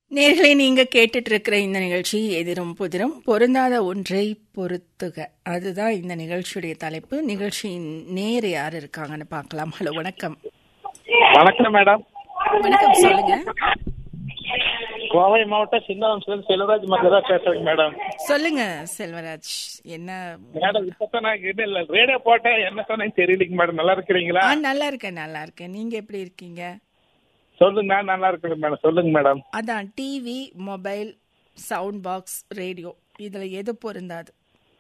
நேர்களை நீங்க கேட்டுட்டு இருக்கிற இந்த நிகழ்ச்சி எதிரும் புதிரும் பொருந்தாத ஒன்றை பொறுத்துக அதுதான் இந்த நிகழ்ச்சியுடைய தலைப்பு நிகழ்ச்சியின் நேர் யார் இருக்காங்கன்னு பார்க்கலாம் ஹலோ வணக்கம் வணக்கம் மேடம் வணக்கம் சொல்லுங்க கோவை மாவட்டம் சின்னவம்சிலிருந்து செல்வராஜ் மகரா பேசுறேங்க மேடம் சொல்லுங்க செல்வராஜ் என்ன மேடம் இப்பதான் நான் இது இல்ல ரேடியோ போட்டேன் என்ன சொன்னேன்னு தெரியலங்க மேடம் நல்லா இருக்கிறீங்களா ஆ நல்லா இருக்கேன் நல்லா இருக்கேன் நீங்க எப்படி இருக்கீங்க சொல்லுங்க நான் நல்லா இருக்கிறேன் மேடம் சொல்லுங்க மேடம் அதான் TV mobile sound box radio இதுல எது பொருந்தாது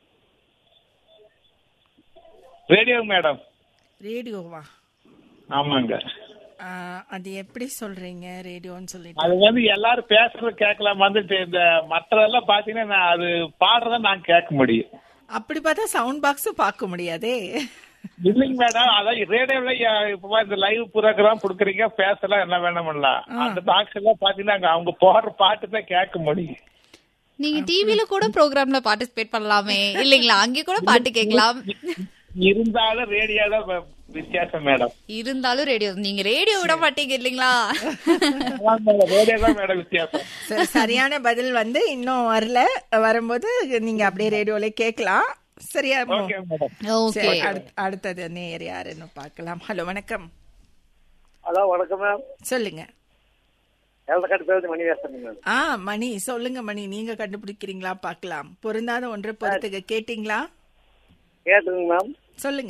ரேடியோ மேடம் ரேடியோவா ஆமாங்க ஆ, அது எப்படி சொல்றீங்க ரேடியோன்னு சொல்லிட்டு அது வந்து எல்லாரும் பேசுறது கேட்கலாம் வந்துட்டு இந்த மற்றதெல்லாம் பாத்தீங்கன்னா நான் அது பாடுறத நான் கேட்க முடியும் அப்படி பார்த்தா சவுண்ட் பாக்ஸும் பார்க்க முடியாதே இல்லைங்க மேடம் அதான் ரேடியோல இப்ப இந்த லைவ் ப்ரோக்ராம் கொடுக்குறீங்க பேசலாம் என்ன வேணும்லாம் அந்த பாக்ஸ் எல்லாம் பாத்தீங்கன்னா அங்க அவங்க போடுற பாட்டு தான் கேட்க முடியும் நீங்க டிவில கூட ப்ரோக்ராம்ல பார்ட்டிசிபேட் பண்ணலாமே இல்லைங்களா அங்கே கூட பாட்டு கேட்கலாம் இருந்தாலும் ரேடியோ தான் வ- வித்தியாசம் மேடம் இருந்தாலும் ரேடியோ நீங்க ரேடியோ விட மாட்டீங்க இல்லைங்களா ரேடியோ தான் மேடம் வித்தியாசம் சரி சரியான பதில் வந்து இன்னும் வரல வரும்போது நீங்க அப்படியே ரேடியோல கேட்கலாம் சரியா மோ? ஓகே மேடம் ஓகே சரி, அடுத்- அடுத்தது நேர் யாருன்னு பார்க்கலாம் ஹலோ வணக்கம் ஹலோ வணக்கம் மேம் சொல்லுங்க எல்தக்காட்டு பேருந்து மணி பேசுறேங்க மேம் ஆ மணி சொல்லுங்க மணி நீங்க கண்டுபிடிக்கிறீங்களா பார்க்கலாம் பொருந்தாத ஒன்று பொறுத்துக்க கேட்டீங்களா கேட்டுங்க மேம் சொல்லுங்க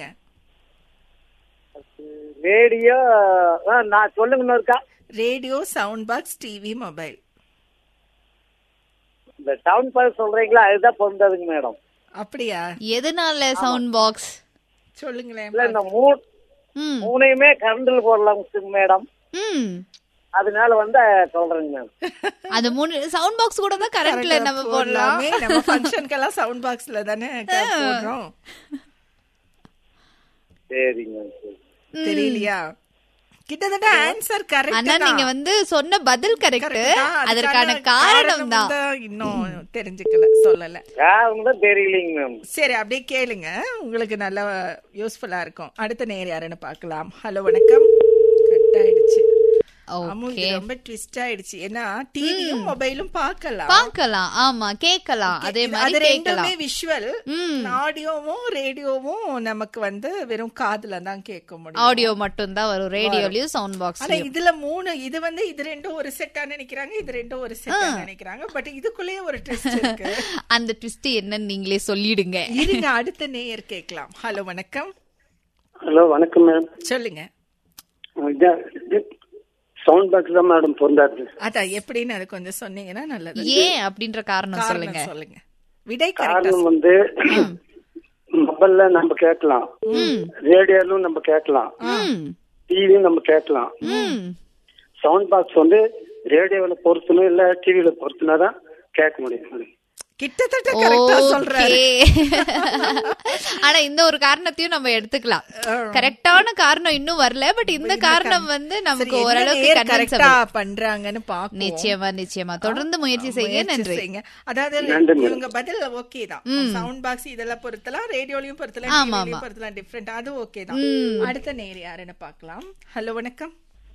ரேடியோ ஆ, நான் சொல்லுங்க இன்னும் இருக்கா radio sound box TV mobile இந்த டவுன் பாஸ் சொல்றீங்களா அதுதான் பொருந்தாதுங்க மேடம் அப்படியா எதனால சவுண்ட் பாக்ஸ் சொல்லுங்களேன் இல்ல இந்த மூணு ம் மூணையுமே கரண்டில் போடலாம் மேடம் ம் அதனால வந்து சொல்றேங்க மேம் அது மூணு சவுண்ட் பாக்ஸ் கூட தான் கரண்ட்ல நம்ம போடலாம் போடலாமே நம்ம ஃபங்க்ஷனுக்கெல்லாம் சவுண்ட் பாக்ஸ்ல தானே க- போடுறோம் சரிங்க மேம் சரி தெரியலையா கிட்டத்தட்ட ஆன்சர் கரெக்ட் ஆனா நீங்க வந்து சொன்ன பதில் கரெக்ட் அதற்கான காரணம் தான் இன்னும் தெரிஞ்சுக்கல சொல்லல காரணம் தான் தெரியலைங்க மேம் சரி அப்படியே கேளுங்க உங்களுக்கு நல்லா யூஸ்ஃபுல்லா இருக்கும் அடுத்த நேர் யாருன்னு பார்க்கலாம் ஹலோ வணக்கம் கட் ஆயிடுச்சு அம்மு, இது ஓகே ரொம்ப ட்விஸ்ட் ஆயிடுச்சு ஏன்னா டிவியும் மொபைலும் பார்க்கலாம் பார்க்கலாம் ஆமா கேட்கலாம் அதே இது- மாதிரி அது கேட்கலாம் ரெண்டுமே விஷுவல் ம். ஆடியோவும் ரேடியோவும் நமக்கு வந்து வெறும் காதுல தான் கேட்க முடியும் ஆடியோ மட்டும் தான் வரும் ரேடியோலயும் சவுண்ட் ஆனா பாக்ஸ்லயும் இதுல மூணு இது வந்து இது ரெண்டும் ஒரு செட்டா நினைக்கிறாங்க இது ரெண்டும் ஒரு செட்டா நினைக்கிறாங்க பட் இதுக்குள்ளேயே ஒரு ட்விஸ்ட் இருக்கு அந்த ட்விஸ்ட் என்னன்னு நீங்களே சொல்லிடுங்க இருங்க அடுத்த நேயர் கேட்கலாம் ஹலோ வணக்கம் ஹலோ வணக்கம் மேம் சொல்லுங்க சவுண்ட் பாக்ஸ் தான் மேடம் பொருந்தாது அதான் எப்படின்னு அது கொஞ்சம் சொன்னீங்கன்னா நல்லது ஏன் அப்படின்ற காரணம் சொல்லுங்க காரணம் சொல்லுங்க விடை கரெக்டா காரணம் வந்து மொபைல்ல நம்ம கேட்கலாம் ரேடியோலும் நம்ம கேட்கலாம் ம் டிவியும் நம்ம கேட்கலாம் ம் சவுண்ட் பாக்ஸ் வந்து ரேடியோவில் பொருத்தணும் இல்ல டிவியில பொருத்தினா தான் கேட்க முடியும் மேடம் கிட்டத்தட்ட கரெக்டா சொல்றாரு ஓகே ஆனா இந்த ஒரு காரணத்தையும் நம்ம எடுத்துக்கலாம் கரெக்டான காரணம் இன்னும் வரல பட் இந்த காரணம் வந்து நமக்கு சரி, எந்த ஓரளவுக்கு நேயர் convincing. கரெக்டா பண்றாங்கன்னு பாப்போம் நிச்சயமா நிச்சயமா தொடர்ந்து முயற்சி செய்ய முயற்சி நன்றி செய்யுங்க. அதாவது நன்றி, மேடம். இவங்க பதில் ஓகே தான் சவுண்ட் பாக்ஸ் இதெல்லாம் பொறுத்தலாம் ரேடியோலயும் பொறுத்தலாம் ஆமா, டிவிலயும் ஆமா. பொறுத்தலாம் டிஃபரெண்ட் அது ஓகே தான் அடுத்த நேர் யாருன்னு பார்க்கலாம் ஹலோ வணக்கம்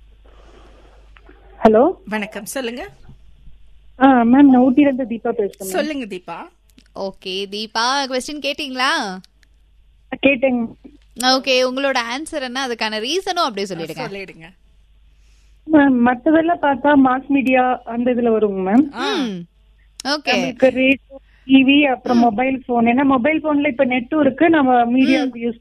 ஹலோ வணக்கம் சொல்லுங்க ஆ மேம் நான் ஊட்டியிலிருந்து தீபா பேசுறேன் சொல்லுங்க தீபா ஓகே தீபா கொஸ்டின் கேட்டீங்களா கேட்டேங்க ஓகே உங்களோட ஆன்சர் என்ன அதுக்கான ரீசனும் அப்படியே சொல்லிடுங்க சொல்லிடுங்க மேம் மத்ததெல்லாம் பார்த்தா மாஸ் மீடியா அந்த இதுல வருங்க மேம் ம் ஓகே நமக்கு ரேடியோ டிவி அப்புறம் மொபைல் போன் ஏன்னா மொபைல் போன்ல இப்ப நெட்டும் இருக்கு நம்ம மீடியாவுக்கு யூஸ்